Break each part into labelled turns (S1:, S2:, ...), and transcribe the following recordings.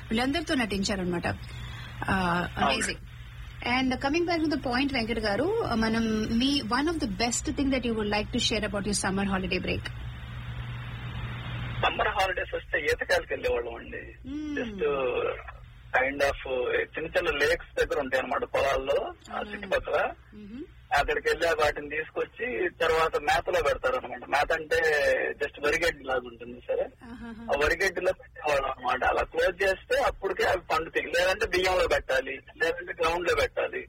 S1: వీళ్ళందరితో నటించారనమాట amazing and coming back to the point Venkat గారు మనం మీ one of the best thing that you would like to share about your summer holiday break
S2: summer holidays వస్తే ఈతకాయలకి వెళ్ళేవాళ్ళం అండి జస్ట్ కైండ్ ఆఫ్ చిన్న చిన్న లేక్స్ దగ్గర ఉంటాయి అనమాట పొలాల్లో ఆ చుట్టుపక్కల అక్కడికి వెళ్ళి వాటిని తీసుకొచ్చి తర్వాత మేతలో పెడతారు అనమాట మేత అంటే జస్ట్ వరిగడ్డి లాగా ఉంటుంది సరే ఆ వరిగడ్డిలో పెట్టేవాళ్ళం అనమాట అలా క్లోజ్ చేస్తే అప్పటికే అవి పండుతాయి లేదంటే బియ్యంలో పెట్టాలి లేదంటే గ్రౌండ్ లో పెట్టాలి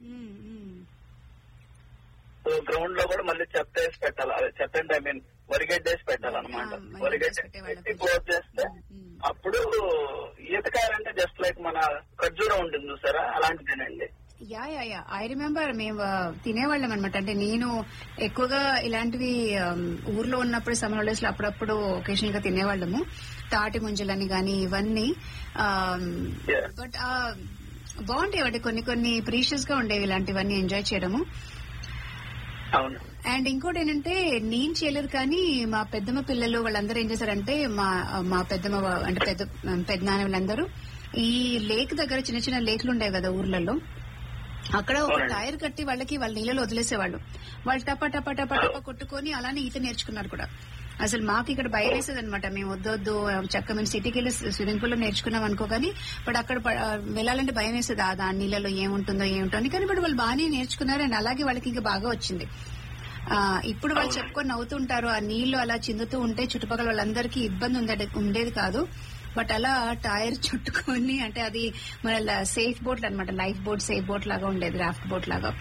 S2: సో గ్రౌండ్ లో కూడా మళ్ళీ చెత్త వేసి పెట్టాలి అదే చెత్త అంటే ఐ మీన్ వరిగడ్డి వేసి పెట్టాలన్నమాట
S1: ఆ, వరిగడ్డి
S2: వరిగడ్డి
S1: పెట్టేవాళ్ళం.
S2: పెట్టి క్లోజ్ చేస్తే అప్పుడు ఈతకాయలంటే జస్ట్ లైక్ మన ఖర్జూరం ఉంటుంది చూసారా అలాంటిదేనండి
S1: yeah yeah yeah I remember మేము ఆ, తినేవాళ్ళం అనమాట అంటే నేను ఎక్కువగా ఇలాంటివి ఆమ్, ఊర్లో ఉన్నప్పుడు సమ్మర్ హాలిడేస్ లో అప్పుడప్పుడు ఒకేషనల్ గా తినేవాళ్ళము తాటి ముంజలని గాని ఇవన్నీ
S2: Yeah.
S1: బట్ బాగుంటాయి అంటే కొన్ని కొన్ని ప్రీషియస్ గా ఉండేవి ఇలాంటివన్నీ ఎంజాయ్ చేయడము
S2: అవును
S1: అండ్ ఇంకోటి ఏంటంటే నేను చేయలేదు కానీ మా పెద్దమ్మ పిల్లలు వాళ్ళందరూ ఏం చేశారంటే మా మా పెద్దమ్మ వా- అంటే పెద్ద పెద్దనాన్న వాళ్ళందరూ ఈ లేక్ దగ్గర చిన్న చిన్న లేక్లు ఉండేవి కదా ఊర్లలో అక్కడ ఒక
S2: అవునండి.
S1: టైర్ కట్టి వాళ్ళకి వాళ్ళ నీళ్ళలో వదిలేసేవాళ్ళు వాళ్ళు టపా టపా టపా టపా కొట్టుకొని అలానే ఈత నేర్చుకున్నారు కూడా అసలు మాకు ఇక్కడ భయం వేసేది అనమాట మేము వద్దొద్దు చక్క మేము సిటీకి వెళ్ళి స్విమ్మింగ్ పూల్ లో నేర్చుకున్నాం అనుకో కానీ బట్ అక్కడ ప- వెళ్ళాలంటే భయం వేసేది ఆ దాని నీళ్ళలో ఏముంటుందో ఏముంటుందో కానీ బట్ వాళ్ళు బాగానే నేర్చుకున్నారు అండ్ అలాగే వాళ్ళకి ఇంకా బాగా వచ్చింది ఆ, ఇప్పుడు వాళ్ళు చెప్పుకొని నవ్వుతుంటారు ఆ నీళ్లు అలా చిందుతూ ఉంటే చుట్టుపక్కల వాళ్ళందరికీ ఇబ్బంది ఉండే- ఉండేది కాదు బట్ అలా టైర్ చుట్టుకొని అంటే అది మన సేఫ్ బోట్ అనమాట లైఫ్ బోట్ సేఫ్ బోట్ లాగా ఉండేది రాఫ్ట్ బోట్ లాగా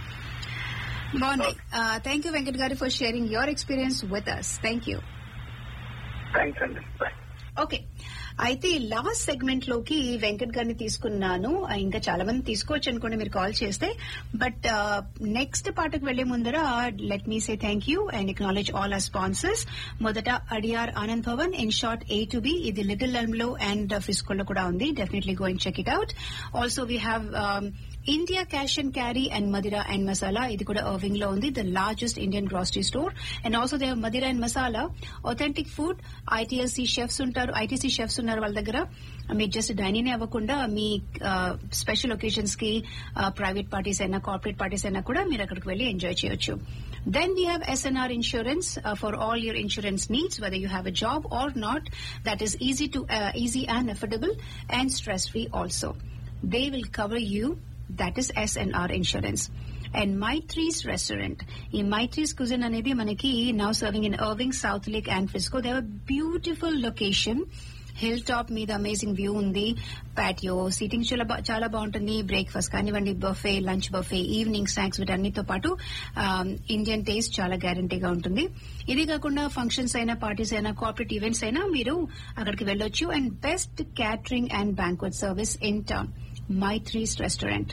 S1: బాగుంది థ్యాంక్ యూ వెంకట్ గారు for sharing your experience with us thank you
S2: thanks అండి బాయ్
S1: ఓకే అయితే లాస్ట్ సెగ్మెంట్ లోకి వెంకట్ గారిని తీసుకున్నాను ఆ, ఇంకా చాలా మంది తీసుకోవచ్చు అనుకోండి మీరు కాల్ చేస్తే బట్ నెక్స్ట్ పాటకు వెళ్లే ముందర let me say thank you and acknowledge all our sponsors మొదట Adyar Anand Bhavan in short A to B ఇది లిటిల్ లో అండ్ ఫిస్కోల్లో కూడా ఉంది definitely going check it out also we have India cash and carry and Madira and Masala ఇది కూడా Irving లో ఉంది the largest Indian grocery store and also they Madira and Masala authentic food ITLC chefs ఉంటారు ఐటీసీ షెఫ్స్ ఉన్నారు వాళ్ళ దగ్గర మీరు జస్ట్ డైనింగ్ అవ్వకుండా మీ స్పెషల్ ఒకేషన్స్ కి ప్రైవేట్ పార్టీస్ అయినా కార్పొరేట్ పార్టీస్ అయినా కూడా మీరు అక్కడికి వెళ్లి ఎంజాయ్ చేయొచ్చు then we have SNR insurance for all your insurance needs whether you have a job or not that is easy to easy and affordable and stress free also they will cover you that is SNR insurance and Maitri's restaurant ఈ Maitri's cuisine అనేది మనకి now serving in Irving South Lake and Frisco they have a beautiful location hill top మీద amazing view ఉంది patio seating చాలా బా- చాలా బాగుంటుంది breakfast కానివ్వండి buffet lunch buffet evening snacks వీటన్నిటితో పాటు ఇండియన్ టేస్ట్ చాలా గ్యారంటీగా ఉంటుంది ఇది కాకుండా ఫంక్షన్స్ అయినా పార్టీస్ అయినా కార్పొరేట్ ఈవెంట్స్ అయినా మీరు అక్కడికి వెళ్ళొచ్చు and best catering and banquet service in town Maitri's restaurant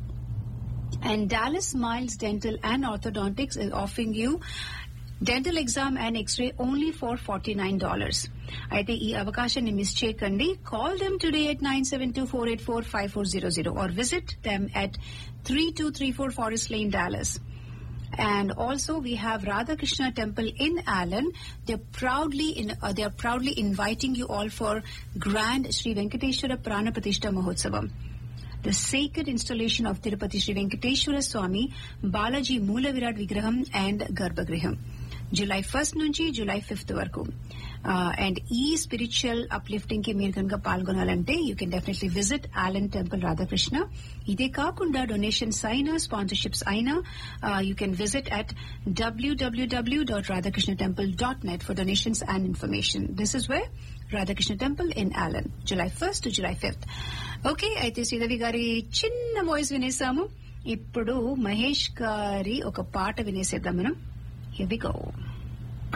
S1: And Dallas Smiles Dental and Orthodontics is offering you dental exam and x-ray only for forty nine dollars అయితే ఈ అవకాశాన్ని miss చేయకండి call them today at nine seven two four eight four five four zero zero or visit them at three two three four Forest Lane Dallas and also we have Radhakrishna Temple in Allen. They're proudly in, uh, they are proudly inviting you all for Grand Sri Venkateshwara Prana Pratishta Mahotsavam. The sacred installation of Tirupati Sri Venkateshwara Swami, Balaji Moola Virat Vigraham and Garbhagriham. July first నుంచి July fifth వరకు and ఈ spiritual uplifting కి మీరు కనుక పాల్గొనాలంటే you can definitely visit Allen temple Radhakrishna ఇదే కాకుండా donations అయినా స్పాన్సర్షిప్స్ అయినా you can visit at W W W dot Radhakrishna temple dot net for donations and information this is way Radhakrishna temple in Allen July first to July fifth okay అయితే శ్రీదేవి గారి చిన్న voice వినేసాము ఇప్పుడు మహేష్ గారి ఒక పాట వినేసేద్దాం మనం Here we go.